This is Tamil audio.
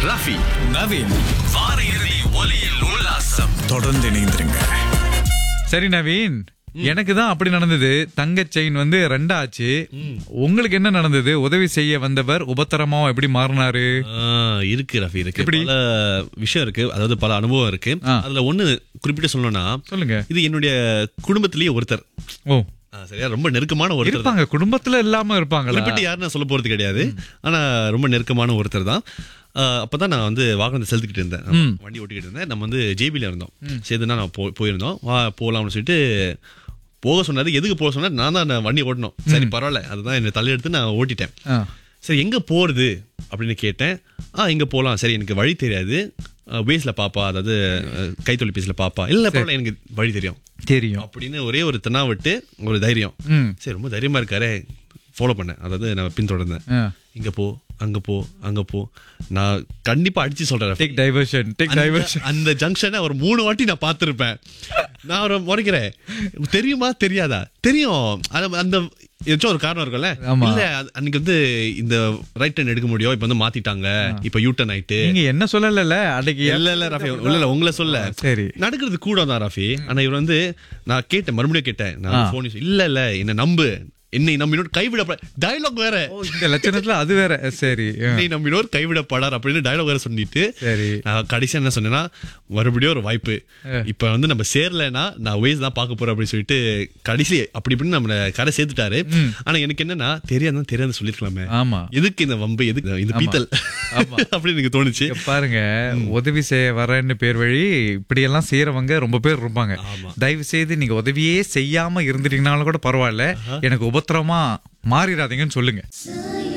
ரஃபி நவீன் வார இறுதி ஒலியில் உல்லாசம் தொடர்ந்து இணைந்திருங்க சரி நவீன் எனக்கு தான் அப்படி நடந்தது தங்க செயின் வந்து ரெண்டா ஆச்சு உங்களுக்கு என்ன நடந்தது உதவி செய்ய வந்தவர் உபத்திரமா எப்படி மாறினாரு ஆ, இருக்கு ரஃபி இருக்கு எப்படி? பல விஷயம் இருக்கு அதாவது பல அனுபவம் இருக்கு ஆ. அதுல ஒண்ணு குறிப்பிட்டு சொல்லணும்னா சொல்லுங்க இது என்னுடைய குடும்பத்திலேயே ஒருத்தர் ஓ ஆ, சரியா ரொம்ப நெருக்கமான ஒருத்தர் தான். இருப்பாங்க குடும்பத்துல இல்லாம இருப்பாங்களா குறிப்பிட்டு யாரும் நான் சொல்ல போறது கிடையாது ஆனா ரொம்ப நெருக்கமான ஒருத்தர் தான் ஆ, அப்பதான் நான் வந்து வாகனத்தை செலுத்திக்கிட்டு இருந்தேன் வண்டி ஓட்டிக்கிட்டு இருந்தேன் நம்ம வந்து ஜேபில இருந்தோம் சேர்ந்துனா நான் போ- போயிருந்தோம் வா போலாம்னு சொல்லிட்டு போக சொன்னாரு எதுக்கு போக சொன்னா நான் தான் அந்த வண்டி ஓட்டணும் சரி பரவாயில்ல அதுதான் என்னை தலையெடுத்து நான் ஓட்டிட்டேன் ஆ. சரி எங்க போறது அப்படின்னு கேட்டேன் ஆ இங்க போலாம் சரி எனக்கு வழி தெரியாது பேஸ்ல பாப்பா அதாவது அஹ், கைத்தொலைபேசியில பாப்பா இல்ல பரவாயில்ல எனக்கு வழி தெரியும் தெரியும் அப்படின்னு ஒரே ஒரு தென்னாவட்டு ஒரு தைரியம் ம். சரி ரொம்ப தைரியமா இருக்காரே ஃபாலோ பண்ணேன் அதாவது நான் பின்தொடர்ந்தேன் ஆ. இங்க போ அங்க போ அங்க போ நான் கண்டிப்பா அடிச்சு சொல்றேன் டேக் டைவர்ஷன் டேக் அந்த- டைவர்ஷன் அந்த ஜங்ஷனை ஒரு மூணு வாட்டி நான் பார்த்திருப்பேன் நான் ஒரு முறைக்கிறேன் தெரியுமா தெரியாதா தெரியும் அது- அந்த ஏதாச்சும் ஒரு காரணம் இருக்கும்ல ஆமா. இல்ல அது- அன்னைக்கு வந்து இந்த ரைட் டர்ன் எடுக்க முடியும் இப்ப வந்து மாத்திட்டாங்க இப்ப யூ டர்ன் ஆயிட்டு நீங்க என்ன சொல்லல அன்னைக்கு இல்ல இல்ல ராஃபி இல்ல இல்ல உங்களை சொல்ல சரி நடக்கிறது கூட தான் ராஃபி ஆனா இவர் வந்து நான் கேட்டேன் மறுபடியும் கேட்டேன் நான் போன் இல்ல இல்ல என்ன நம்பு என்னை நம்பினோர் கைவிட டயலாக் வேற இந்த லட்சணத்துல அது வேற சரி ஆ. என்னை நம்பினோர் கைவிடப்படார் அப்படின்னு டயலாக் வேற சொல்லிட்டு சரி நான் கடைசியா என்ன சொன்னேன்னா மறுபடியும் ஒரு வாய்ப்பு இப்ப வந்து நம்ம சேரலைன்னா நான் வேஸ் தான் பார்க்க போறேன் அப்படின்னு சொல்லிட்டு கடைசி அப்படி இப்படின்னு நம்ம கடை சேர்த்துட்டாரு ஆனா எனக்கு என்னன்னா தெரியாதுன்னு தெரியாது சொல்லிருக்கலாமே ஆமா எதுக்கு இந்த வம்பு எதுக்கு இந்த பீத்தல் அப்படின்னு எனக்கு தோணுச்சு இங்க பாருங்க உதவி செய்ய வரேன்னு பேர் வழி இப்படி எல்லாம் செய்யறவங்க ரொம்ப பேர் இருப்பாங்க ஆமா. தயவு செய்து நீங்க உதவியே செய்யாம இருந்துட்டீங்கனாலும் கூட பரவாயில்ல எனக்கு உபத்திரமா மாறிடாதீங்கன்னு சொல்லுங்க